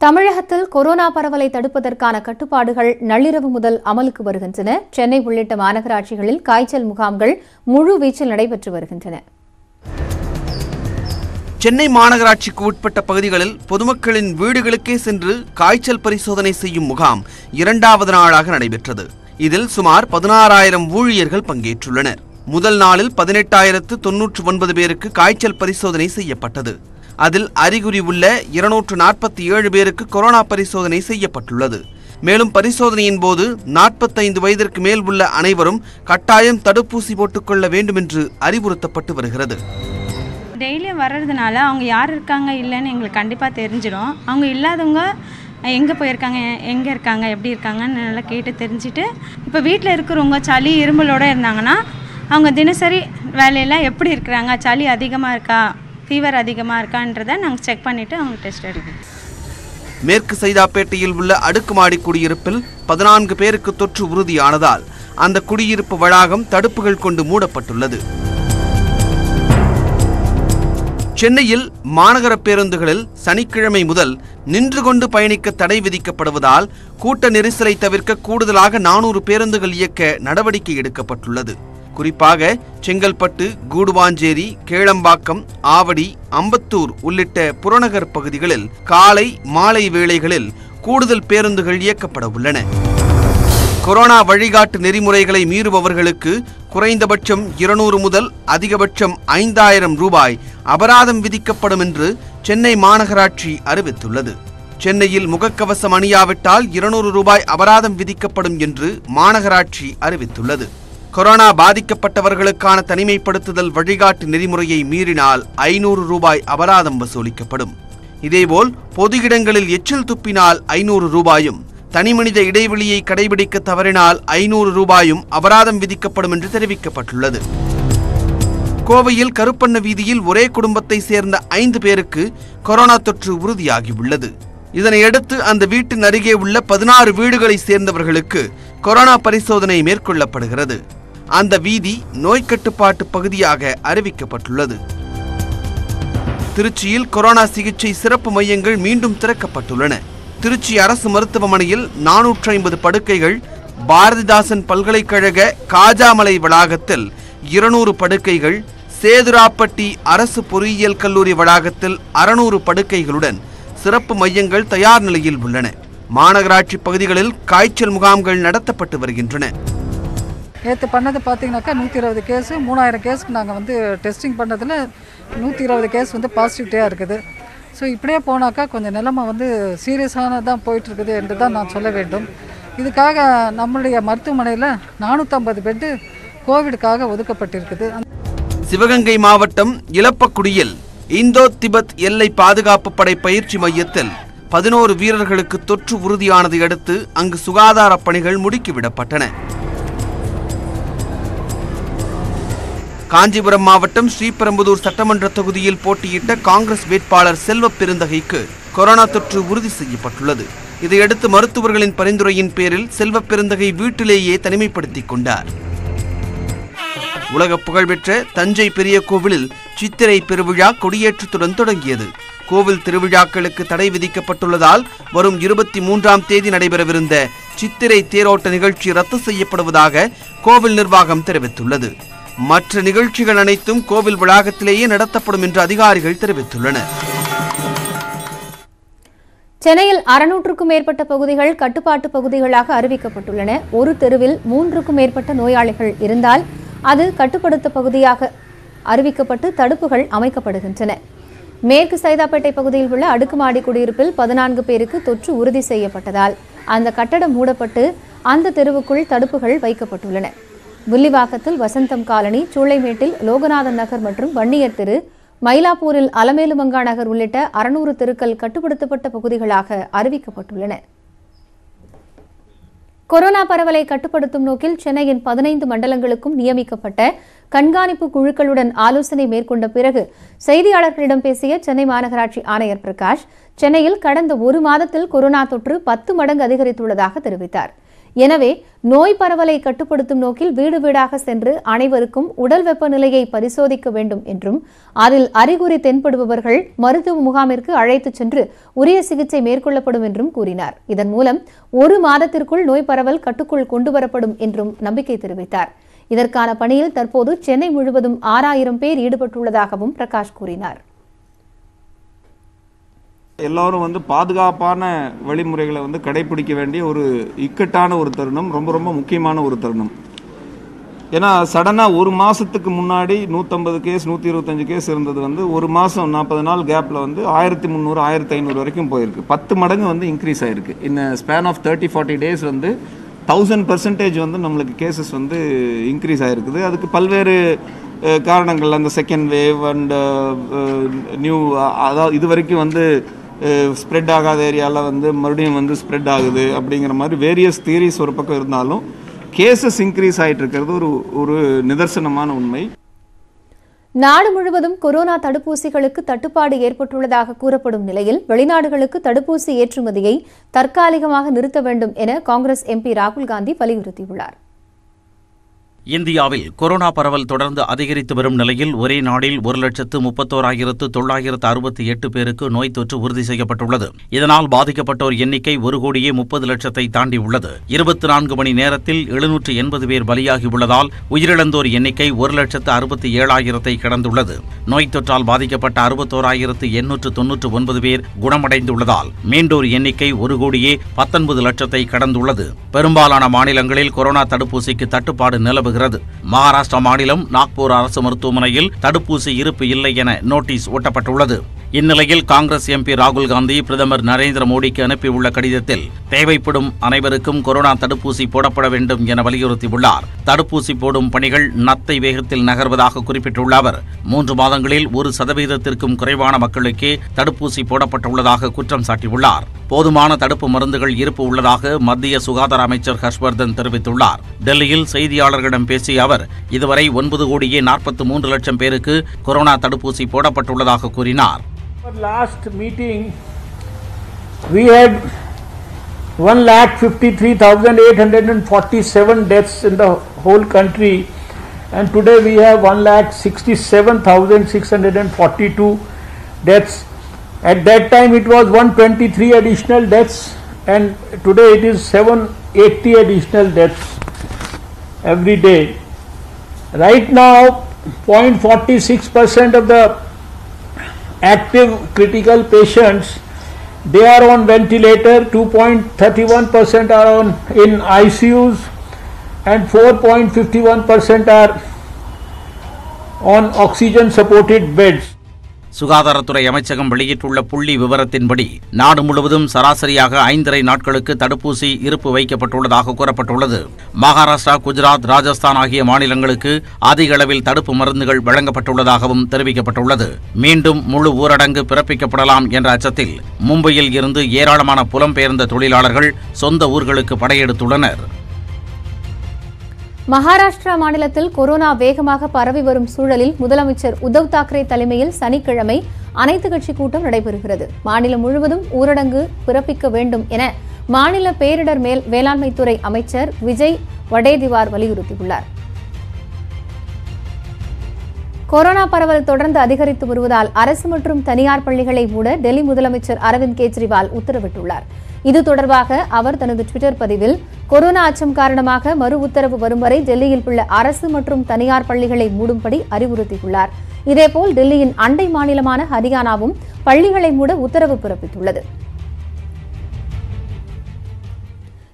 தமிழகத்தில் கொரோனா பரவலை தடுப்பதற்கான கட்டுப்பாடுகள் நள்ளிரவு முதல் அமலுக்கு வருகின்றன சென்னை உள்ளிட்ட மாநகராட்சிகளில் காய்ச்சல் முகாம்கள் முழு வீச்சில் நடைபெற்று வருகின்றன சென்னை மாநகராட்சிக்கு உட்பட்ட பகுதிகளில் பொதுமக்களின் வீடுகளுக்கே சென்று காய்ச்சல் பரிசோதனை செய்யும் முகாம் இரண்டாவது நாளாக நடைபெற்றது இதில் சுமார் பதினாறாயிரம் ஊழியர்கள் பங்கேற்றுள்ளனர் முதல் நாளில் பதினெட்டாயிரத்து தொன்னூற்று ஒன்பது பேருக்கு காய்ச்சல் பரிசோதனை செய்யப்பட்டது அதில் அறிகுறி உள்ள இருநூற்று நாற்பத்தி ஏழு பேருக்கு கொரோனா பரிசோதனை செய்யப்பட்டுள்ளது மேலும் பரிசோதனையின் போது நாற்பத்தைந்து வயதிற்கு மேல் உள்ள அனைவரும் கட்டாயம் தடுப்பூசி போட்டுக்கொள்ள வேண்டும் என்று அறிவுறுத்தப்பட்டு வருகிறது டெய்லியும் வர்றதுனால அவங்க யார் இருக்காங்க இல்லைன்னு எங்களுக்கு கண்டிப்பாக தெரிஞ்சிடும் அவங்க இல்லாதவங்க எங்கே போயிருக்காங்க எங்கே இருக்காங்க எப்படி இருக்காங்கன்னு நல்லா கேட்டு தெரிஞ்சுட்டு இப்போ வீட்டில் இருக்கிறவங்க சளி இருமலோடு இருந்தாங்கன்னா அவங்க தினசரி வேலையெல்லாம் எப்படி இருக்கிறாங்க சளி அதிகமாக இருக்கா ஃபீவர் அதிகமாக இருக்கான்றதை நாங்கள் செக் பண்ணிவிட்டு அவங்க டெஸ்ட் எடுப்போம் மேற்கு சைதாப்பேட்டையில் உள்ள அடுக்குமாடி குடியிருப்பில் பதினான்கு பேருக்கு தொற்று உறுதியானதால் அந்த குடியிருப்பு வளாகம் தடுப்புகள் கொண்டு மூடப்பட்டுள்ளது சென்னையில் மாநகர பேருந்துகளில் சனிக்கிழமை முதல் நின்று கொண்டு பயணிக்க தடை விதிக்கப்படுவதால் கூட்ட நெரிசலை தவிர்க்க கூடுதலாக நானூறு பேருந்துகள் இயக்க நடவடிக்கை எடுக்கப்பட்டுள்ளது குறிப்பாக செங்கல்பட்டு கூடுவாஞ்சேரி கேளம்பாக்கம் ஆவடி அம்பத்தூர் உள்ளிட்ட புறநகர் பகுதிகளில் காலை மாலை வேளைகளில் கூடுதல் பேருந்துகள் இயக்கப்பட உள்ளன கொரோனா வழிகாட்டு நெறிமுறைகளை மீறுபவர்களுக்கு குறைந்தபட்சம் இருநூறு முதல் அதிகபட்சம் ஐந்தாயிரம் ரூபாய் அபராதம் விதிக்கப்படும் என்று சென்னை மாநகராட்சி அறிவித்துள்ளது சென்னையில் முகக்கவசம் அணியாவிட்டால் இருநூறு ரூபாய் அபராதம் விதிக்கப்படும் என்று மாநகராட்சி அறிவித்துள்ளது கொரோனா பாதிக்கப்பட்டவர்களுக்கான தனிமைப்படுத்துதல் வழிகாட்டு நெறிமுறையை மீறினால் ஐநூறு ரூபாய் அபராதம் வசூலிக்கப்படும் இதேபோல் பொது இடங்களில் எச்சில் துப்பினால் ஐநூறு ரூபாயும் தனிமனித இடைவெளியை கடைபிடிக்க தவறினால் ஐநூறு ரூபாயும் அபராதம் விதிக்கப்படும் என்று தெரிவிக்கப்பட்டுள்ளது கோவையில் கருப்பண்ண வீதியில் ஒரே குடும்பத்தை சேர்ந்த ஐந்து பேருக்கு கொரோனா தொற்று உறுதியாகியுள்ளது இதனையடுத்து அந்த வீட்டின் அருகே உள்ள பதினாறு வீடுகளை சேர்ந்தவர்களுக்கு கொரோனா பரிசோதனை மேற்கொள்ளப்படுகிறது அந்த வீதி நோய் கட்டுப்பாட்டு பகுதியாக அறிவிக்கப்பட்டுள்ளது திருச்சியில் கொரோனா சிகிச்சை சிறப்பு மையங்கள் மீண்டும் திறக்கப்பட்டுள்ளன திருச்சி அரசு மருத்துவமனையில் நானூற்றி ஐம்பது படுக்கைகள் பாரதிதாசன் பல்கலைக்கழக காஜாமலை வளாகத்தில் இருநூறு படுக்கைகள் சேதுராப்பட்டி அரசு பொறியியல் கல்லூரி வளாகத்தில் அறுநூறு படுக்கைகளுடன் சிறப்பு மையங்கள் தயார் நிலையில் உள்ளன மாநகராட்சி பகுதிகளில் காய்ச்சல் முகாம்கள் நடத்தப்பட்டு வருகின்றன நேற்று பண்ணது பார்த்தீங்கன்னாக்கா நூற்றி இருபது கேஸு மூணாயிரம் கேஸுக்கு நாங்கள் வந்து டெஸ்டிங் பண்ணதில் நூற்றி இருபது கேஸ் வந்து பாசிட்டிவிட்டியாக இருக்குது ஸோ இப்படியே போனாக்கா கொஞ்சம் நிலைமை வந்து சீரியஸானதான் போயிட்டுருக்குது என்று தான் நான் சொல்ல வேண்டும் இதுக்காக நம்மளுடைய மருத்துவமனையில் நானூற்றம்பது பெட்டு கோவிடுக்காக ஒதுக்கப்பட்டிருக்குது சிவகங்கை மாவட்டம் இலப்பக்குடியில் இந்தோ திபெத் எல்லை பாதுகாப்பு படை பயிற்சி மையத்தில் பதினோரு வீரர்களுக்கு தொற்று உறுதியானதை அடுத்து அங்கு சுகாதார பணிகள் முடுக்கிவிடப்பட்டன காஞ்சிபுரம் மாவட்டம் ஸ்ரீபெரும்புதூர் சட்டமன்ற தொகுதியில் போட்டியிட்ட காங்கிரஸ் வேட்பாளர் செல்வ பெருந்தகைக்கு கொரோனா தொற்று உறுதி செய்யப்பட்டுள்ளது இதையடுத்து மருத்துவர்களின் பரிந்துரையின் பேரில் செல்வ பெருந்தகை வீட்டிலேயே தனிமைப்படுத்திக் கொண்டார் உலக புகழ்பெற்ற தஞ்சை பெரிய கோவிலில் சித்திரை பெருவிழா கொடியேற்றத்துடன் தொடங்கியது கோவில் திருவிழாக்களுக்கு தடை விதிக்கப்பட்டுள்ளதால் வரும் இருபத்தி மூன்றாம் தேதி நடைபெறவிருந்த சித்திரை தேரோட்ட நிகழ்ச்சி ரத்து செய்யப்படுவதாக கோவில் நிர்வாகம் தெரிவித்துள்ளது மற்ற நிகழ்ச்சிகள் அனைத்தும் கோவில் வளாகத்திலேயே நடத்தப்படும் என்று அதிகாரிகள் தெரிவித்துள்ளனர் சென்னையில் அறுநூற்றுக்கும் மேற்பட்ட பகுதிகள் கட்டுப்பாட்டு பகுதிகளாக அறிவிக்கப்பட்டுள்ளன ஒரு தெருவில் மூன்றுக்கும் மேற்பட்ட நோயாளிகள் இருந்தால் அது கட்டுப்படுத்த பகுதியாக அறிவிக்கப்பட்டு தடுப்புகள் அமைக்கப்படுகின்றன மேற்கு சைதாப்பேட்டை பகுதியில் உள்ள அடுக்குமாடி குடியிருப்பில் பதினான்கு பேருக்கு தொற்று உறுதி செய்யப்பட்டதால் அந்த கட்டடம் மூடப்பட்டு அந்த தெருவுக்குள் தடுப்புகள் வைக்கப்பட்டுள்ளன புல்லிவாக்கத்தில் வசந்தம் காலனி சூளைமேட்டில் லோகநாதன் நகர் மற்றும் வன்னியர் தெரு மயிலாப்பூரில் அலமேலுமங்கா நகர் உள்ளிட்ட அறுநூறு தெருக்கள் கட்டுப்படுத்தப்பட்ட பகுதிகளாக அறிவிக்கப்பட்டுள்ளன கொரோனா பரவலை கட்டுப்படுத்தும் நோக்கில் சென்னையின் பதினைந்து மண்டலங்களுக்கும் நியமிக்கப்பட்ட கண்காணிப்பு குழுக்களுடன் ஆலோசனை மேற்கொண்ட பிறகு செய்தியாளர்களிடம் பேசிய சென்னை மாநகராட்சி ஆணையர் பிரகாஷ் சென்னையில் கடந்த ஒரு மாதத்தில் கொரோனா தொற்று பத்து மடங்கு அதிகரித்துள்ளதாக தெரிவித்தார் எனவே நோய் பரவலை கட்டுப்படுத்தும் நோக்கில் வீடு வீடாக சென்று அனைவருக்கும் உடல் வெப்பநிலையை பரிசோதிக்க வேண்டும் என்றும் அதில் அறிகுறி தென்படுபவர்கள் மருத்துவ முகாமிற்கு அழைத்துச் சென்று உரிய சிகிச்சை மேற்கொள்ளப்படும் என்றும் கூறினார் இதன் மூலம் ஒரு மாதத்திற்குள் நோய் பரவல் கட்டுக்குள் கொண்டுவரப்படும் என்றும் நம்பிக்கை தெரிவித்தார் இதற்கான பணியில் தற்போது சென்னை முழுவதும் ஆறாயிரம் பேர் ஈடுபட்டுள்ளதாகவும் பிரகாஷ் கூறினார் எல்லாரும் வந்து பாதுகாப்பான வழிமுறைகளை வந்து கடைபிடிக்க வேண்டிய ஒரு இக்கட்டான ஒரு தருணம் ரொம்ப ரொம்ப முக்கியமான ஒரு தருணம் ஏன்னா சடனாக ஒரு மாதத்துக்கு முன்னாடி நூற்றம்பது கேஸ் நூற்றி இருபத்தஞ்சு கேஸ் இருந்தது வந்து ஒரு மாதம் நாற்பது நாள் கேப்பில் வந்து ஆயிரத்தி முந்நூறு ஆயிரத்தி ஐநூறு வரைக்கும் போயிருக்கு பத்து மடங்கு வந்து இன்க்ரீஸ் ஆயிருக்கு இந்த span of thirty forty days வந்து தௌசண்ட் பர்சன்டேஜ் வந்து நம்மளுக்கு கேசஸ் வந்து இன்க்ரீஸ் ஆகிருக்குது அதுக்கு பல்வேறு அஹ், காரணங்கள் அந்த செகண்ட் வேவ் அண்ட் நியூ அதாவது இது வரைக்கும் வந்து ஸ்ப்ரெட் ஆகாத ஏரியாவில் வந்து மறுபடியும் வந்து ஸ்ப்ரெட் ஆகுது அப்படிங்கிற மாதிரி வேரியஸ் தியரிஸ் ஒரு பக்கம் இருந்தாலும் கேசஸ் இன்க்ரீஸ் ஆகிட்டு இருக்கிறது ஒரு ஒரு நிதர்சனமான உண்மை நாடு முழுவதும் கொரோனா தடுப்பூசிகளுக்கு தட்டுப்பாடு ஏற்பட்டுள்ளதாக கூறப்படும் நிலையில் வெளிநாடுகளுக்கு தடுப்பூசி ஏற்றுமதியை தற்காலிகமாக நிறுத்த வேண்டும் என காங்கிரஸ் எம்பி ராகுல் காந்தி வலியுறுத்தியுள்ளார் இந்தியாவில் கொரோனா பரவல் தொடர்ந்து அதிகரித்து வரும் நிலையில் ஒரே நாளில் ஒரு லட்சத்து முப்பத்தோராயிரத்து தொள்ளாயிரத்து அறுபத்தி எட்டு பேருக்கு நோய் தொற்று உறுதி செய்யப்பட்டுள்ளது இதனால் பாதிக்கப்பட்டோர் எண்ணிக்கை ஒரு கோடியே முப்பது லட்சத்தை தாண்டியுள்ளது இருபத்தி நான்கு மணி நேரத்தில் எழுநூற்று எண்பது பேர் பலியாகியுள்ளதால் உயிரிழந்தோர் எண்ணிக்கை ஒரு லட்சத்து அறுபத்தி ஏழாயிரத்தை கடந்துள்ளது நோய் தொற்றால் பாதிக்கப்பட்ட அறுபத்தோராயிரத்து எண்ணூற்று தொன்னூற்று ஒன்பது பேர் குணமடைந்துள்ளதால் மீண்டோர் எண்ணிக்கை ஒரு கோடியே பத்தொன்பது லட்சத்தை கடந்துள்ளது பெரும்பாலான மாநிலங்களில் கொரோனா தடுப்பூசிக்கு தட்டுப்பாடு நிலவுகிறது மகாராஷ்டிரா மாநிலம் நாக்பூர் அரசு மருத்துவமனையில் தடுப்பூசி இருப்பு இல்லை என நோட்டீஸ் ஒட்டப்பட்டுள்ளது இந்நிலையில் காங்கிரஸ் எம்பி ராகுல் காந்தி பிரதமர் நரேந்திர மோடிக்கு அனுப்பியுள்ள கடிதத்தில் தேவைப்படும் அனைவருக்கும் கொரோனா தடுப்பூசி போடப்பட வேண்டும் என வலியுறுத்தியுள்ளார் தடுப்பூசி போடும் பணிகள் நத்தை வேகத்தில் நகர்வதாக குறிப்பிட்டுள்ள அவர் மூன்று மாதங்களில் ஒரு சதவீதத்திற்கும் குறைவான மக்களுக்கே தடுப்பூசி போடப்பட்டுள்ளதாக குற்றம் சாட்டியுள்ளார் போதுமான தடுப்பு மருந்துகள் இருப்பு உள்ளதாக மத்திய சுகாதார அமைச்சர் ஹர்ஷ்வர்தன் தெரிவித்துள்ளார் டெல்லியில் செய்தியாளர்களிடம் பேசிய அவர் இதுவரை ஒன்பது கோடியே நாற்பத்தி மூன்று லட்சம் பேருக்கு கொரோனா தடுப்பூசி போடப்பட்டுள்ளதாக கூறினார் Our last meeting, we had 1,53,847 deaths in the whole country, and today we have 1,67,642 deaths. At that time, it was 123 additional deaths, and today it is 780 additional deaths every day. Right now, 0.46% of the active critical patients they are on ventilator 2.31% are on in ICUs and 4.51% are on oxygen supported beds சுகாதாரத்துறை அமைச்சகம் வெளியிட்டுள்ள புள்ளி விவரத்தின்படி நாடு முழுவதும் சராசரியாக ஐந்தரை நாட்களுக்கு தடுப்பூசி இருப்பு வைக்கப்பட்டுள்ளதாக கூறப்பட்டுள்ளது மகாராஷ்டிரா குஜராத் ராஜஸ்தான் ஆகிய மாநிலங்களுக்கு அதிக அளவில் தடுப்பு மருந்துகள் வழங்கப்பட்டுள்ளதாகவும் தெரிவிக்கப்பட்டுள்ளது மீண்டும் முழு ஊரடங்கு பிறப்பிக்கப்படலாம் என்ற அச்சத்தில் மும்பையில் இருந்து ஏராளமான புலம்பெயர்ந்த தொழிலாளர்கள் சொந்த ஊர்களுக்கு படையெடுத்துள்ளனர் மகாராஷ்டிரா மாநிலத்தில் கொரோனா வேகமாக பரவி வரும் சூழலில் முதலமைச்சர் உத்தவ் தாக்கரே தலைமையில் சனிக்கிழமை அனைத்து கட்சி கூட்டம் நடைபெறுகிறது மாநிலம் முழுவதும் ஊரடங்கு பிறப்பிக்க வேண்டும் என மாநில பேரிடர் மேல் வேளாண்மைத்துறை அமைச்சர் விஜய் வடேதிவார் வலியுறுத்தியுள்ளார் கொரோனா பரவல் தொடர்ந்து அதிகரித்து வருவதால் அரசு மற்றும் தனியார் பள்ளிகளை மூட டெல்லி முதலமைச்சர் அரவிந்த் கெஜ்ரிவால் உத்தரவிட்டுள்ளார் இது தொடர்பாக அவர் தனது ட்விட்டர் பதிவில் கொரோனா அச்சம் காரணமாக மறு உத்தரவு வரும் வரை டெல்லியில் உள்ள அரசு மற்றும் தனியார் பள்ளிகளை மூடும்படி அறிவுறுத்தியுள்ளார் இதேபோல் டெல்லியின் அண்டை மாநிலமான ஹரியானாவும் பள்ளிகளை மூட உத்தரவு பிறப்பித்துள்ளது